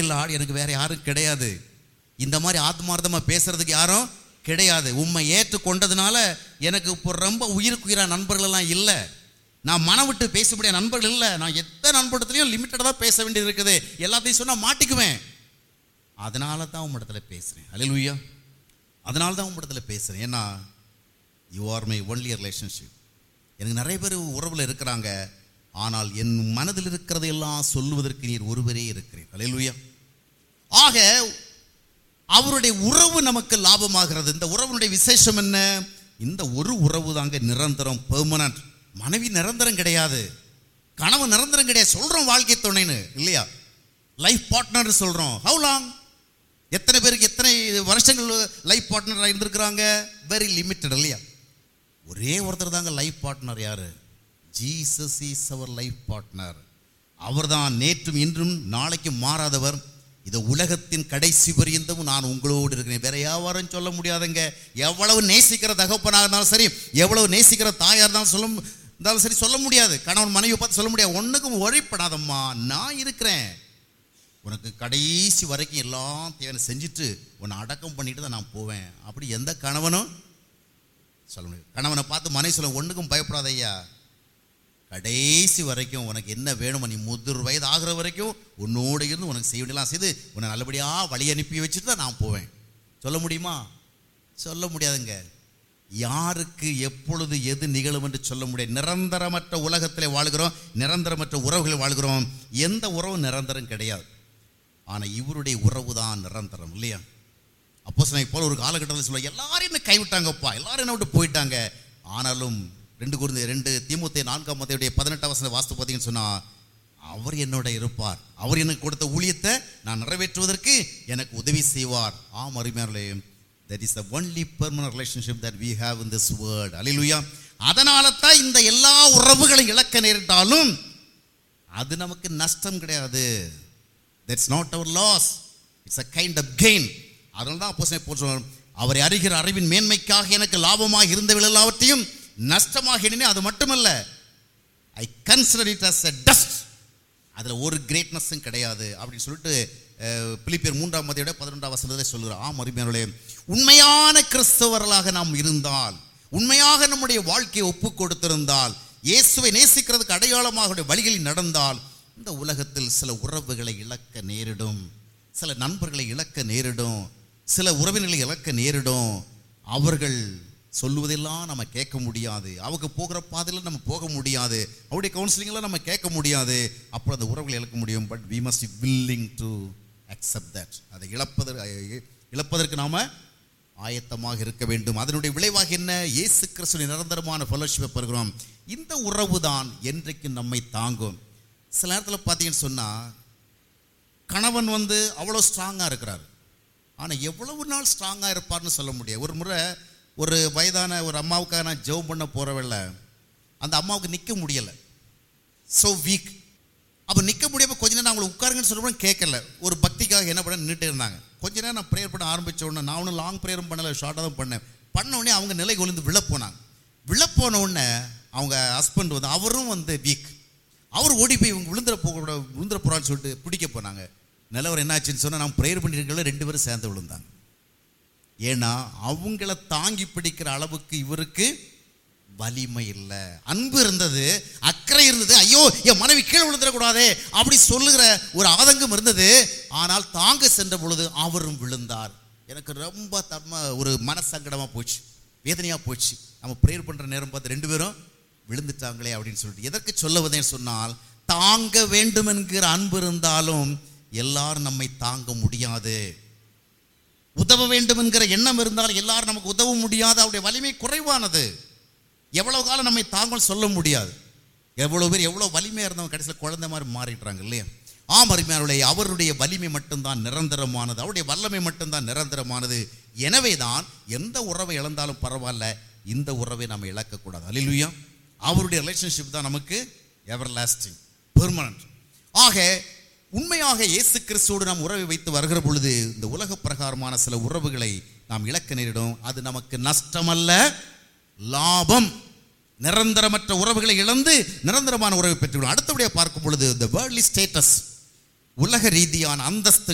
Lord எனக்கு வேற யாரும் கிடையாது இந்த மாதிரி ஆத்மார்த்தமா பேசுறதுக்கு யாரும் கிடையாது உண்மை ஏற்றுக்கொண்டதுனால எனக்கு இப்போ ரொம்ப உயிருக்குயிரா நண்பர்கள் எல்லாம் இல்லை நான் மனம் விட்டு பேசக்கூடிய நண்பர்கள் இல்லை நான் எத்தனை நண்பர்கிட்டலையும் லிமிட்டடாக தான் பேச வேண்டியது இருக்குது எல்லாத்தையும் சொன்னால் மாட்டிக்குவேன் அதனால தான் உம்மிடத்துல பேசுகிறேன் அல்லேலூயா அதனால தான் உம்மிடத்துல பேசுகிறேன் ஏன்னா you are my only relationship எனக்கு நிறைய பேர் உறவில் இருக்கிறாங்க ஆனால் என் மனதில் இருக்கிறதையெல்லாம் சொல்லுவதற்கு நீர் ஒருவரே இருக்கிறீர் அல்லேலூயா ஆக அவருடைய உறவு நமக்கு லாபமாகிறது இந்த உறவுடைய விசேஷம் என்ன இந்த ஒரு உறவு தாங்க நிரந்தரம் பெர்மனன்ட் மனைவி நிரந்தரம் கிடையாது கனவு நிரந்தரம் கிடையாது சொல்றோம் வாழ்க்கை துணைன்னு இல்லையா லைஃப் பார்ட்னர் சொல்றோம் ஹவு லாங் எத்தனை பேருக்கு எத்தனை வருஷங்கள் லைஃப் பார்ட்னராக இருந்திருக்கிறாங்க வெரி லிமிட்டட் இல்லையா ஒரே ஒருத்தர் தாங்க லைஃப் பார்ட்னர் யாரு ஜீசஸ் இஸ் அவர் லைஃப் பார்ட்னர் அவர்தான் நேற்றும் இன்றும் நாளைக்கும் மாறாதவர் இந்த உலகத்தின் கடைசி பரியந்தமும் நான் உங்களோடு இருக்கிறேன் வேற யாரும் சொல்ல முடியாதுங்க எவ்வளவு நேசிக்கிற தகப்பனாக இருந்தாலும் சரி எவ்வளவு நேசிக்கிற தாயா இருந்தாலும் சொல்ல மு- இருந்தாலும் சரி சொல்ல முடியாது கணவன் மனைவி பார்த்து சொல்ல முடியாது ஒண்ணுக்கும் ஒழிப்படாதம்மா நான் இருக்கிறேன் உனக்கு கடைசி வரைக்கும் எல்லாம் தேவை செஞ்சுட்டு உன்னை அடக்கம் பண்ணிட்டு தான் நான் போவேன் அப்படி எந்த கணவனும் சொல்ல முடியும் கணவனை பார்த்து மனைவி சொல்ல ஒன்றுக்கும் பயப்படாத ஐயா கடைசி வரைக்கும் உனக்கு என்ன வேணுமோ நீ முதிர் வயது ஆகிற வரைக்கும் உன்னோட இருந்து உனக்கு செய்ய வேண்டியலாம் செய்து உன்னை நல்லபடியாக வழி அனுப்பி வச்சுட்டு தான் நான் போவேன் சொல்ல முடியுமா சொல்ல முடியாதுங்க யாருக்கு எப்பொழுது எது நிகழும் என்று சொல்ல முடியாது நிரந்தரமற்ற உலகத்திலே வாழ்கிறோம் நிரந்தரமற்ற உறவுகளில் வாழ்கிறோம் எந்த உறவும் நிரந்தரம் கிடையாது ஆனால் இவருடைய உறவு தான் நிரந்தரம் இல்லையா அப்போ போல ஒரு காலகட்டத்தில் சொல்ல எல்லாரும் என்ன கைவிட்டாங்கப்பா எல்லாரும் என்ன விட்டு போயிட்டாங்க ஆனாலும் ரெண்டு குருந்த ரெண்டு தீமுத்தை நான்காம் மத்தையுடைய பதினெட்டாம் வசன வாஸ்து பார்த்தீங்கன்னு சொன்னா அவர் என்னோட இருப்பார் அவர் எனக்கு கொடுத்த ஊழியத்தை நான் நிறைவேற்றுவதற்கு எனக்கு உதவி செய்வார் ஆம் அருமையார்களே that is the only permanent relationship that we have in this world alleluia அதனால தான் இந்த எல்லா உறவுகளும் இழக்க நேரிட்டாலும் அது நமக்கு நஷ்டம் கிடையாது that's not our loss it's a kind of gain அதனால தான் அப்போ போல் சொல்றார் அவரை அறிகிற அறிவின் மேன்மைக்காக எனக்கு லாபமாக இருந்தவர்கள் எல்லாவற்றையும் நஷ்டமாக எண்ணினேன் அது மட்டுமல்ல I consider it as a dust அதில் ஒரு கிரேட்னஸும் கிடையாது அப்படின்னு சொல்லிட்டு அஹ், பிலிப்பியர் மூன்றாம் மதியோட பதினொன்றாம் வசனத்தை சொல்கிறார் ஆம் அருமையானே உண்மையான கிறிஸ்தவர்களாக நாம் இருந்தால் உண்மையாக நம்முடைய வாழ்க்கையை ஒப்பு கொடுத்திருந்தால் இயேசுவை நேசிக்கிறதுக்கு அடையாளமாக அவருடைய வழிகளில் நடந்தால் இந்த உலகத்தில் சில உறவுகளை இழக்க நேரிடும் சில நண்பர்களை இழக்க நேரிடும் சில உறவினர்களை இழக்க நேரிடும் அவர்கள் சொல்லுவதெல்லாம் நம்ம கேட்க முடியாது அவங்க போகிற பாதையில் நம்ம போக முடியாது அவருடைய கவுன்சிலிங்லாம் நம்ம கேட்க முடியாது அப்புறம் அந்த உறவுகளை இழக்க முடியும் but we must willing to accept that அதை இழப்பதற்கு இழப்பதற்கு நாம ஆயத்தமாக இருக்க வேண்டும் அதனுடைய விளைவாக என்ன இயேசு கிறிஸ்துவின் நிரந்தரமான ஃபெலோஷிப்பை பெறுகிறோம் இந்த உறவு தான் என்றைக்கும் நம்மை தாங்கும் சில நேரத்தில் பார்த்தீங்கன்னு சொன்னால் கணவன் வந்து அவ்வளோ ஸ்ட்ராங்காக இருக்கிறார் ஆனால் எவ்வளவு நாள் ஸ்ட்ராங்காக இருப்பார்னு சொல்ல முடியாது ஒரு முறை ஒரு வயதான ஒரு அம்மாவுக்காக நான் ஜெபம் பண்ண போகிறவில்ல அந்த அம்மாவுக்கு நிற்க முடியலை ஸோ வீக் அப்போ நிற்க முடியாமல் கொஞ்ச நேரம் அவங்களை உட்காருங்கன்னு சொல்லும்போது கேட்கல ஒரு பக்திக்காக என்ன பண்ண நின்றுட்டு இருந்தாங்க கொஞ்ச நேரம் நான் ப்ரேயர் பண்ண ஆரம்பிச்ச உடனே நான் ஒன்றும் லாங் ப்ரேயரும் பண்ணலை ஷார்ட்டாக தான் பண்ணேன் பண்ண உடனே அவங்க நிலை விழுந்து விழப்போனாங்க விழப்போன உடனே அவங்க ஹஸ்பண்ட் வந்து அவரும் வந்து வீக் அவர் ஓடி போய் இவங்க விழுந்துற போக விழுந்துற போகிறான்னு சொல்லிட்டு பிடிக்க போனாங்க நிலவரம் என்னாச்சுன்னு சொன்னால் நான் ப்ரேயர் பண்ணியிருக்கல ரெண்டு பேரும் சேர்ந்து விழுந்தாங்க ஏன்னா அவங்கள தாங்கி பிடிக்கிற அளவுக்கு இவருக்கு வலிமை இல்லை அன்பு இருந்தது அக்கறை இருந்தது ஐயோ என் மனைவி கீழே விழுந்துடக்கூடாதே அப்படி சொல்லுகிற ஒரு ஆதங்கம் இருந்தது ஆனால் தாங்க சென்ற பொழுது அவரும் விழுந்தார் எனக்கு ரொம்ப தர்ம ஒரு மனசங்கடமாக போச்சு வேதனையாக போச்சு நம்ம ப்ரேயர் பண்ணுற நேரம் பார்த்து ரெண்டு பேரும் விழுந்துட்டாங்களே அப்படின்னு சொல்லிட்டு எதற்கு சொல்ல வந்தேன்னு சொன்னால் தாங்க வேண்டும் என்கிற அன்பு இருந்தாலும் எல்லாரும் நம்மை தாங்க முடியாது உதவ வேண்டும் என்கிற எண்ணம் இருந்தால் எல்லாரும் நமக்கு உதவ முடியாது அவருடைய வலிமை குறைவானது எவ்வளவு காலம் நம்மை தாங்கள் சொல்ல முடியாது எவ்வளவு பேர் எவ்வளவு வலிமையா இருந்தவங்க கடைசியில் குழந்தை மாதிரி மாறிடுறாங்க இல்லையா ஆம் அருமையாருடைய அவருடைய வலிமை மட்டும்தான் நிரந்தரமானது அவருடைய வல்லமை மட்டும்தான் நிரந்தரமானது எனவே தான் எந்த உறவை இழந்தாலும் பரவாயில்ல இந்த உறவை நம்ம இழக்கக்கூடாது அல்லையா அவருடைய ரிலேஷன்ஷிப் தான் நமக்கு எவர் லாஸ்டிங் பெர்மனன்ட் ஆக உண்மையாக இயேசு கிறிஸ்துவோடு நாம் உறவை வைத்து வருகிற பொழுது இந்த உலக பிரகாரமான சில உறவுகளை நாம் இழக்க நேரிடும் அது நமக்கு நஷ்டமல்ல லாபம் நிரந்தரமற்ற உறவுகளை இழந்து நிரந்தரமான உறவை பெற்றுவிடும் அடுத்தபடியாக பார்க்கும் பொழுது இந்த வேர்ல்ட்லி ஸ்டேட்டஸ் உலக ரீதியான அந்தஸ்து